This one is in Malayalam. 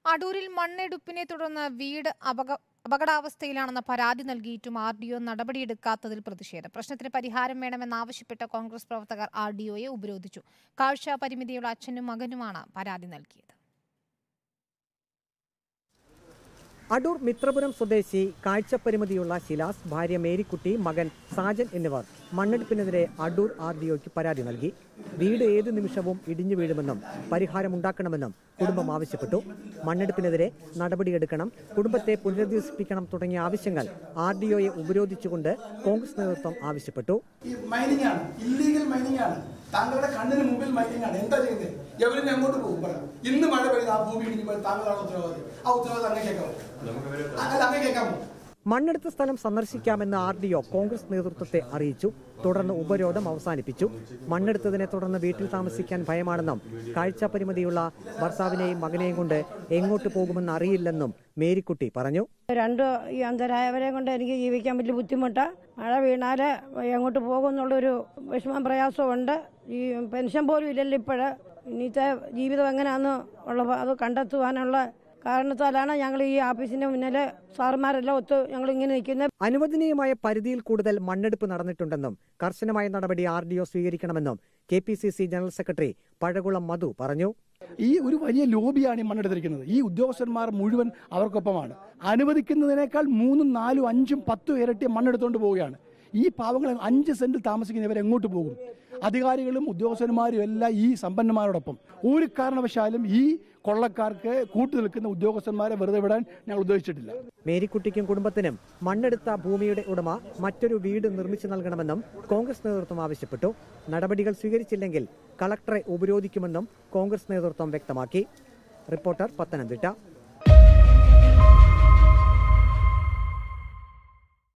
അടൂരിൽ മണ്ണെടുപ്പിനെ തുടർന്ന് വീട് അപക അപകടാവസ്ഥയിലാണെന്ന പരാതി നൽകിയിട്ടും ആർ ഡി ഒ നടപടിയെടുക്കാത്തതിൽ പ്രതിഷേധം പ്രശ്നത്തിന് പരിഹാരം വേണമെന്നാവശ്യപ്പെട്ട കോൺഗ്രസ് പ്രവർത്തകർ ആർ ഡി ഒയെ ഉപരോധിച്ചു കാഴ്ച പരിമിതിയുള്ള അച്ഛനും മകനുമാണ് പരാതി നൽകിയത് അടൂർ മിത്രപുരം സ്വദേശി കാഴ്ചപ്പരിമിതിയുള്ള ശിലാസ് ഭാര്യ മേരിക്കുട്ടി മകൻ സാജൻ എന്നിവർ മണ്ണെടുപ്പിനെതിരെ അടൂർ ആർ ഡി ഒക്ക് പരാതി നൽകി വീട് ഏതു നിമിഷവും ഇടിഞ്ഞു വീഴുമെന്നും പരിഹാരമുണ്ടാക്കണമെന്നും കുടുംബം ആവശ്യപ്പെട്ടു മണ്ണെടുപ്പിനെതിരെ നടപടിയെടുക്കണം കുടുംബത്തെ പുനരധിവസിപ്പിക്കണം തുടങ്ങിയ ആവശ്യങ്ങൾ ആർ ഡി ഒയെ ഉപരോധിച്ചുകൊണ്ട് കോൺഗ്രസ് നേതൃത്വം ആവശ്യപ്പെട്ടു ഈ മൈനിങ് ആണ് ഇല്ലീഗൽ മൈനിങ് ആണ് താങ്കളുടെ കണ്ണിന് മുമ്പിൽ മൈനിങ് ആണ് എന്താ ചെയ്യുന്നത് എവരിനെ അങ്ങോട്ട് പോകും പറ ഇന്ന് മഴ പെയ്ത് ആ ഭൂമി ഇടിഞ്ഞപ്പോൾ താങ്കളാണ് ഉത്തരവാദി ആ ഉത്തരവാദി അങ്ങ് കേൾക്കാമോ അല്ല അങ്ങ് കേൾക്കാമോ മണ്ണെടുത്ത സ്ഥലം സന്ദർശിക്കാമെന്ന് ആർ ഡി ഒ കോൺഗ്രസ് നേതൃത്വത്തെ അറിയിച്ചു തുടർന്ന് ഉപരോധം അവസാനിപ്പിച്ചു മണ്ണെടുത്തതിനെ തുടർന്ന് വീട്ടിൽ താമസിക്കാൻ ഭയമാണെന്നും കാഴ്ച പരിമിതിയുള്ള ഭർത്താവിനെയും മകനെയും കൊണ്ട് എങ്ങോട്ട് പോകുമെന്ന് അറിയില്ലെന്നും മേരിക്കുട്ടി പറഞ്ഞു രണ്ട് ഈ അന്ധരായവരെ കൊണ്ട് എനിക്ക് ജീവിക്കാൻ വലിയ ബുദ്ധിമുട്ടാ മഴ വീണാൽ എങ്ങോട്ട് പോകുമെന്നുള്ളൊരു വിഷമം പ്രയാസമുണ്ട് ഈ പെൻഷൻ പോലും ഇല്ലല്ലോ ഇപ്പോഴ് ഇന്നത്തെ ജീവിതം എങ്ങനെയാന്ന് ഉള്ള അത് കണ്ടെത്തുവാനുള്ള കാരണത്താലാണ് ഞങ്ങൾ ഈ ഓഫീസിന്റെ മുന്നിൽ സാറുമാരെല്ലാം ഒത്ത് ഞങ്ങൾ ഇങ്ങനെ നിൽക്കുന്നത് അനുവദനീയമായ പരിധിയിൽ കൂടുതൽ മണ്ണെടുപ്പ് നടന്നിട്ടുണ്ടെന്നും കർശനമായ നടപടി ആർ ഡി ഒ സ്വീകരിക്കണമെന്നും K P C C general secretary Pazhakulam Madhu പറഞ്ഞു ഈ ഒരു വലിയ ലോബിയാണ് ഈ മണ്ണെടുത്തിരിക്കുന്നത് ഈ ഉദ്യോഗസ്ഥന്മാർ മുഴുവൻ അവർക്കൊപ്പമാണ് അനുവദിക്കുന്നതിനേക്കാൾ മൂന്നും നാലും അഞ്ചും പത്തും ഇരട്ടി മണ്ണെടുത്തുകൊണ്ട് പോവുകയാണ് ഈ പാവങ്ങൾ അഞ്ച് സെന്റിൽ താമസിക്കുന്നവർ എങ്ങോട്ട് പോകും അധികാരികളും ഉദ്യോഗസ്ഥന്മാരും എല്ലാം ഈ സമ്പന്നന്മാരോടൊപ്പം ഒരു കാരണവശാലും ഈ കൊള്ളക്കാർക്ക് കൂട്ടു നിൽക്കുന്ന ഉദ്യോഗസ്ഥന്മാരെ വെറുതെ വിടാൻ ഞങ്ങൾ ഉദ്ദേശിച്ചിട്ടില്ല മേരിക്കുട്ടിക്കും കുടുംബത്തിനും മണ്ണെടുത്ത ഭൂമിയുടെ ഉടമ മറ്റൊരു വീട് നിർമ്മിച്ചു നൽകണമെന്നും കോൺഗ്രസ് നേതൃത്വം ആവശ്യപ്പെട്ടു നടപടികൾ സ്വീകരിച്ചില്ലെങ്കിൽ കളക്ടറെ ഉപരോധിക്കുമെന്നും കോൺഗ്രസ് നേതൃത്വം വ്യക്തമാക്കി റിപ്പോർട്ടർ പത്തനംതിട്ട